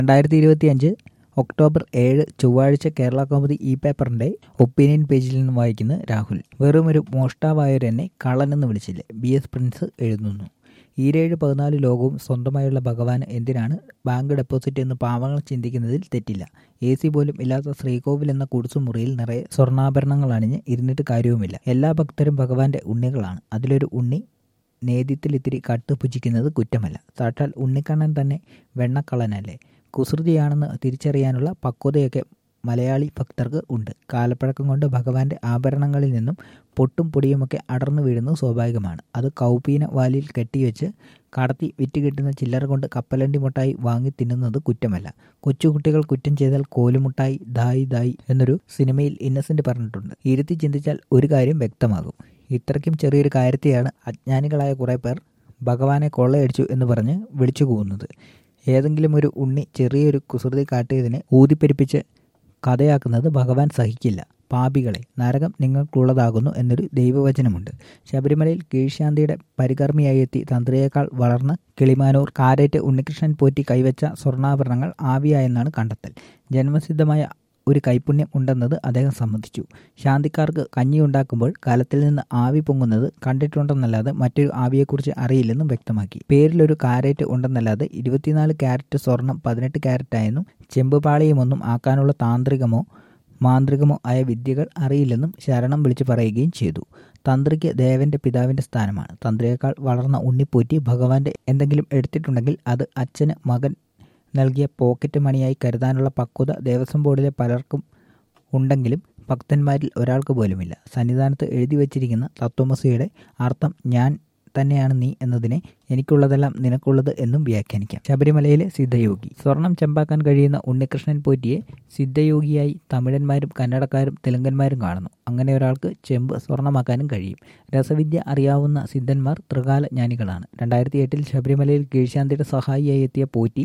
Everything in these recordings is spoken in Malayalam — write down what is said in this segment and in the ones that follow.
രണ്ടായിരത്തി ഇരുപത്തി അഞ്ച് ഒക്ടോബർ ഏഴ് ചൊവ്വാഴ്ച കേരള കൗമുദി ഇ പേപ്പറിന്റെ ഒപ്പീനിയൻ പേജിൽ നിന്ന് വായിക്കുന്ന രാഹുൽ വെറും ഒരു മോഷ്ടാവായൊരെന്നെ കള്ളനെന്ന് വിളിച്ചില്ലേ ബി എസ് പ്രിൻസ് എഴുതുന്നു ഈരേഴ് പതിനാല് ലോകവും സ്വന്തമായുള്ള ഭഗവാന് എന്തിനാണ് ബാങ്ക് ഡെപ്പോസിറ്റ് എന്ന് പാവങ്ങൾ ചിന്തിക്കുന്നതിൽ തെറ്റില്ല എ സി പോലും ഇല്ലാത്ത ശ്രീകോവിൽ എന്ന കുടിസുമുറിയിൽ നിറയെ സ്വർണ്ണാഭരണങ്ങൾ അണിഞ്ഞ് ഇരുന്നിട്ട് കാര്യവുമില്ല എല്ലാ ഭക്തരും ഭഗവാന്റെ ഉണ്ണികളാണ് അതിലൊരു ഉണ്ണി നേദ്യത്തിൽ ഇത്തിരി കട്ട് ഭുജിക്കുന്നത് കുറ്റമല്ല സാക്ഷാൽ ഉണ്ണിക്കണ്ണൻ തന്നെ വെണ്ണക്കള്ളനല്ലേ കുസൃതിയാണെന്ന് തിരിച്ചറിയാനുള്ള പക്വതയൊക്കെ മലയാളി ഭക്തർക്ക് ഉണ്ട് കാലപ്പഴക്കം കൊണ്ട് ഭഗവാന്റെ ആഭരണങ്ങളിൽ നിന്നും പൊട്ടും പൊടിയുമൊക്കെ അടർന്നു വീഴുന്നത് സ്വാഭാവികമാണ് അത് കൗപീന വാലിൽ കെട്ടിവെച്ച് കടത്തി വിറ്റ് കിട്ടുന്ന ചില്ലറ കൊണ്ട് കപ്പലണ്ടി മുട്ടായി വാങ്ങി തിന്നുന്നത് കുറ്റമല്ല കൊച്ചുകുട്ടികൾ കുറ്റം ചെയ്താൽ കോലുമുട്ടായി ദായി ദായി എന്നൊരു സിനിമയിൽ ഇന്നസെന്റ് പറഞ്ഞിട്ടുണ്ട് ഇരുത്തി ചിന്തിച്ചാൽ ഒരു കാര്യം വ്യക്തമാകും ഇത്രയ്ക്കും ചെറിയൊരു കാര്യത്തെയാണ് അജ്ഞാനികളായ കുറേ പേർ ഭഗവാനെ കൊള്ളയടിച്ചു എന്ന് പറഞ്ഞ് വിളിച്ചു കൂവുന്നത് ഏതെങ്കിലും ഒരു ഉണ്ണി ചെറിയൊരു കുസൃതി കാട്ടിയതിനെ ഊതിപ്പെരിപ്പിച്ച് കഥയാക്കുന്നത് ഭഗവാൻ സഹിക്കില്ല പാപികളെ നരകം നിങ്ങൾക്കുള്ളതാകുന്നു എന്നൊരു ദൈവവചനമുണ്ട് ശബരിമലയിൽ കീഴ്ശാന്തിയുടെ പരികർമ്മിയായി എത്തി തന്ത്രിയേക്കാൾ വളർന്ന് കിളിമാനൂർ കാരേറ്റ് ഉണ്ണികൃഷ്ണൻ പോറ്റി കൈവച്ച സ്വർണ്ണാഭരണങ്ങൾ ആവിയായെന്നാണ് കണ്ടെത്തൽ ജന്മസിദ്ധമായ ഒരു കൈപുണ്യം ഉണ്ടെന്നത് അദ്ദേഹം സമ്മതിച്ചു ശാന്തിക്കാർക്ക് കഞ്ഞി ഉണ്ടാക്കുമ്പോൾ കലത്തിൽ നിന്ന് ആവി പൊങ്ങുന്നത് കണ്ടിട്ടുണ്ടെന്നല്ലാതെ മറ്റൊരു ആവിയെക്കുറിച്ച് അറിയില്ലെന്നും വ്യക്തമാക്കി പേരിലൊരു കാരറ്റ് ഉണ്ടെന്നല്ലാതെ ഇരുപത്തിനാല് ക്യാരറ്റ് സ്വർണം പതിനെട്ട് ക്യാരറ്റായെന്നും ചെമ്പുപാളിയുമൊന്നും ആക്കാനുള്ള താന്ത്രികമോ മാന്ത്രികമോ ആയ വിദ്യകൾ അറിയില്ലെന്നും ശരണം വിളിച്ചു പറയുകയും ചെയ്തു തന്ത്രിക്ക് ദേവന്റെ പിതാവിന്റെ സ്ഥാനമാണ് തന്ത്രിയേക്കാൾ വളർന്ന ഉണ്ണിപ്പോറ്റി ഭഗവാന്റെ എന്തെങ്കിലും എടുത്തിട്ടുണ്ടെങ്കിൽ അത് അച്ഛന് മകൻ നൽകിയ പോക്കറ്റ് മണിയായി കരുതാനുള്ള പക്വത ദേവസ്വം ബോർഡിലെ പലർക്കും ഉണ്ടെങ്കിലും ഭക്തന്മാരിൽ ഒരാൾക്ക് പോലുമില്ല സന്നിധാനത്ത് എഴുതി വച്ചിരിക്കുന്ന തത്വമസിയുടെ അർത്ഥം ഞാൻ തന്നെയാണ് നീ എന്നതിനെ എനിക്കുള്ളതെല്ലാം നിനക്കുള്ളത് എന്നും വ്യാഖ്യാനിക്കാം ശബരിമലയിലെ സിദ്ധയോഗി സ്വർണം ചെമ്പാക്കാൻ കഴിയുന്ന ഉണ്ണികൃഷ്ണൻ പോറ്റിയെ സിദ്ധയോഗിയായി തമിഴന്മാരും കന്നഡക്കാരും തെലുങ്കന്മാരും കാണുന്നു അങ്ങനെ ഒരാൾക്ക് ചെമ്പ് സ്വർണമാക്കാനും കഴിയും രസവിദ്യ അറിയാവുന്ന സിദ്ധന്മാർ ത്രികാല ജ്ഞാനികളാണ് രണ്ടായിരത്തി എട്ടിൽ ശബരിമലയിൽ കീഴ്ശാന്തിയുടെ സഹായിയായി എത്തിയ പോറ്റി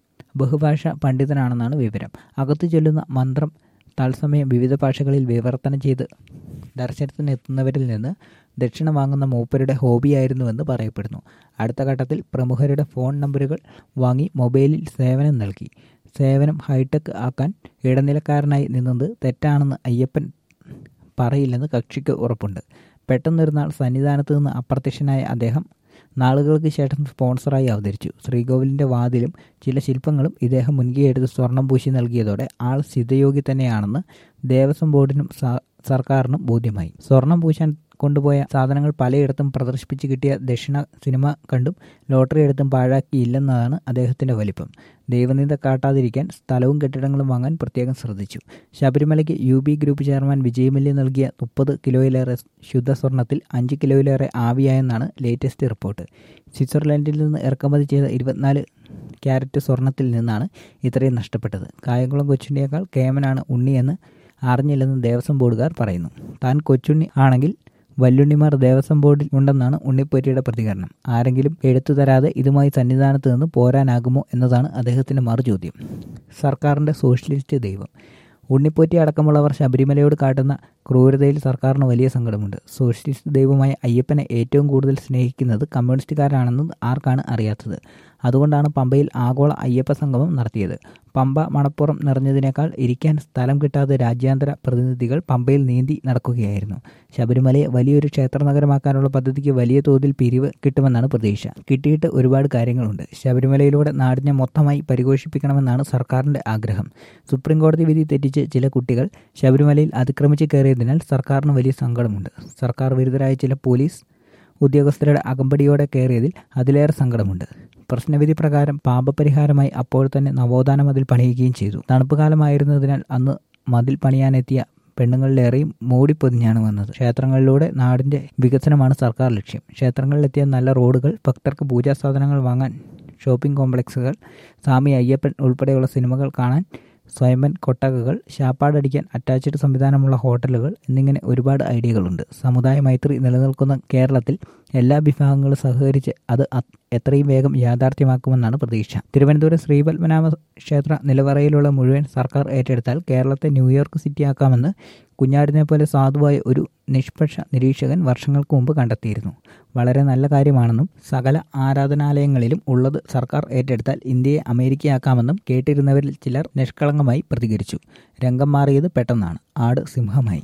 ബഹുഭാഷ പണ്ഡിതനാണെന്നാണ് വിവരം അകത്തു ചൊല്ലുന്ന മന്ത്രം തത്സമയം വിവിധ ഭാഷകളിൽ വിവർത്തനം ചെയ്ത് ദർശനത്തിനെത്തുന്നവരിൽ നിന്ന് ദക്ഷിണ വാങ്ങുന്ന മൂപ്പരുടെ ഹോബിയായിരുന്നുവെന്ന് പറയപ്പെടുന്നു അടുത്ത ഘട്ടത്തിൽ പ്രമുഖരുടെ ഫോൺ നമ്പറുകൾ വാങ്ങി മൊബൈലിൽ സേവനം നൽകി സേവനം ഹൈടെക് ആക്കാൻ ഇടനിലക്കാരനായി നിന്നത് തെറ്റാണെന്ന് അയ്യപ്പൻ പറയില്ലെന്ന് കക്ഷിക്ക് ഉറപ്പുണ്ട് പെട്ടെന്നൊരു നാൾ സന്നിധാനത്ത് നിന്ന് അപ്രത്യക്ഷനായ അദ്ദേഹം നാളുകൾക്ക് ശേഷം സ്പോൺസറായി അവതരിച്ചു ശ്രീകോവിലിന്റെ വാതിലും ചില ശില്പങ്ങളും ഇദ്ദേഹം മുൻകൈയെടുത്ത് സ്വർണം പൂശി നൽകിയതോടെ ആൾ സിദ്ധയോഗി തന്നെയാണെന്ന് ദേവസ്വം ബോർഡിനും സർക്കാരിനും ബോധ്യമായി സ്വർണം പൂശാൻ കൊണ്ടുപോയ സാധനങ്ങൾ പലയിടത്തും പ്രദർശിപ്പിച്ച് കിട്ടിയ ദക്ഷിണ സിനിമ കണ്ടും ലോട്ടറി എടുത്തും പാഴാക്കിയില്ലെന്നതാണ് അദ്ദേഹത്തിന്റെ വലിപ്പം ദൈവനിന്ദ കാട്ടാതിരിക്കാൻ സ്ഥലവും കെട്ടിടങ്ങളും വാങ്ങാൻ പ്രത്യേകം ശ്രദ്ധിച്ചു ശബരിമലയ്ക്ക് U B group chairman Vijay Mallya നൽകിയ മുപ്പത് കിലോയിലേറെ ശുദ്ധ സ്വർണത്തിൽ അഞ്ച് കിലോയിലേറെ ആവിയായെന്നാണ് ലേറ്റസ്റ്റ് റിപ്പോർട്ട് സ്വിറ്റ്സർലൻഡിൽ നിന്ന് ഇറക്കുമതി ചെയ്ത ഇരുപത്തിനാല് ക്യാരറ്റ് സ്വർണത്തിൽ നിന്നാണ് ഇത്രയും നഷ്ടപ്പെട്ടത് കായംകുളം കൊച്ചുണ്ണിയേക്കാൾ കേമനാണ് ഉണ്ണിയെന്ന് അറിഞ്ഞില്ലെന്ന് ദേവസ്വം ബോർഡുകാർ പറയുന്നു താൻ കൊച്ചുണ്ണി ആണെങ്കിൽ വല്ലുണ്ണിമാർ ദേവസ്വം ബോർഡിൽ ഉണ്ടെന്നാണ് ഉണ്ണിപ്പോറ്റിയുടെ പ്രതികരണം ആരെങ്കിലും എടുത്തു തരാതെ ഇതുമായി സന്നിധാനത്ത് നിന്ന് പോരാനാകുമോ എന്നതാണ് അദ്ദേഹത്തിന്റെ മറുചോദ്യം സർക്കാരിന്റെ സോഷ്യലിസ്റ്റ് ദൈവം ഉണ്ണിപ്പോറ്റി അടക്കമുള്ളവർ ശബരിമലയോട് കാട്ടുന്ന ക്രൂരതയിൽ സർക്കാരിന് വലിയ സങ്കടമുണ്ട് സോഷ്യലിസ്റ്റ് ദൈവമായ അയ്യപ്പനെ ഏറ്റവും കൂടുതൽ സ്നേഹിക്കുന്നത് കമ്മ്യൂണിസ്റ്റുകാരാണെന്ന് ആർക്കാണ് അറിയാത്തത് അതുകൊണ്ടാണ് പമ്പയിൽ ആഗോള അയ്യപ്പ സംഗമം നടത്തിയത് പമ്പ മണപ്പുറം നിറഞ്ഞതിനേക്കാൾ ഇരിക്കാൻ സ്ഥലം കിട്ടാതെ രാജ്യാന്തര പ്രതിനിധികൾ പമ്പയിൽ നീന്തി നടക്കുകയായിരുന്നു ശബരിമലയെ വലിയൊരു ക്ഷേത്ര നഗരമാക്കാനുള്ള പദ്ധതിക്ക് വലിയ തോതിൽ പിരിവ് കിട്ടുമെന്നാണ് പ്രതീക്ഷ കിട്ടിയിട്ട് ഒരുപാട് കാര്യങ്ങളുണ്ട് ശബരിമലയിലൂടെ നാടിനെ മൊത്തമായി പരിഘോഷിപ്പിക്കണമെന്നാണ് സർക്കാരിന്റെ ആഗ്രഹം സുപ്രീം കോടതി വിധി തെറ്റിച്ച് ചില കുട്ടികൾ ശബരിമലയിൽ അതിക്രമിച്ച് കയറിയതിനാൽ സർക്കാരിന് വലിയ സങ്കടമുണ്ട് സർക്കാർ വിരുദ്ധരായ ചില പോലീസ് ഉദ്യോഗസ്ഥരുടെ അകമ്പടിയോടെ കയറിയതിൽ അതിലേറെ സങ്കടമുണ്ട് പ്രശ്നവിധി പ്രകാരം പാപപരിഹാരമായി അപ്പോൾ തന്നെ നവോത്ഥാന മതിൽ പണിയുകയും ചെയ്തു തണുപ്പ് കാലമായിരുന്നതിനാൽ അന്ന് മതിൽ പണിയാനെത്തിയ പെണ്ണുങ്ങളിലേറെയും മൂടിപ്പൊതിഞ്ഞാണ് വന്നത് ക്ഷേത്രങ്ങളിലൂടെ നാടിന്റെ വികസനമാണ് സർക്കാർ ലക്ഷ്യം ക്ഷേത്രങ്ങളിലെത്തിയ നല്ല റോഡുകൾ ഭക്തർക്ക് പൂജാ സാധനങ്ങൾ വാങ്ങാൻ ഷോപ്പിംഗ് കോംപ്ലക്സുകൾ സ്വാമി അയ്യപ്പൻ ഉൾപ്പെടെയുള്ള സിനിമകൾ കാണാൻ സ്വയംഭൻ കൊട്ടകകൾ ശാപ്പാടടിക്കാൻ അറ്റാച്ച്ഡ് സംവിധാനമുള്ള ഹോട്ടലുകൾ എന്നിങ്ങനെ ഒരുപാട് ഐഡിയകളുണ്ട് സമുദായ മൈത്രി നിലനിൽക്കുന്ന കേരളത്തിൽ എല്ലാ വിഭാഗങ്ങളും സഹകരിച്ച് അത് എത്രയും വേഗം യാഥാർത്ഥ്യമാക്കുമെന്നാണ് പ്രതീക്ഷ തിരുവനന്തപുരം ശ്രീപത്മനാഭ ക്ഷേത്ര നിലവറയിലുള്ള മുഴുവൻ സർക്കാർ ഏറ്റെടുത്താൽ കേരളത്തെ ന്യൂയോർക്ക് സിറ്റിയാക്കാമെന്ന് കുഞ്ഞാടിനെ പോലെ സാധുവായ ഒരു നിഷ്പക്ഷ നിരീക്ഷകൻ വർഷങ്ങൾക്ക് മുമ്പ് കണ്ടെത്തിയിരുന്നു വളരെ നല്ല കാര്യമാണെന്നും സകല ആരാധനാലയങ്ങളിലും ഉള്ളത് സർക്കാർ ഏറ്റെടുത്താൽ ഇന്ത്യയെ അമേരിക്കയാക്കാമെന്നും കേട്ടിരുന്നവരിൽ ചിലർ നിഷ്കളങ്കമായി പ്രതികരിച്ചു രംഗം മാറിയത് പെട്ടെന്നാണ് ആട് സിംഹമായി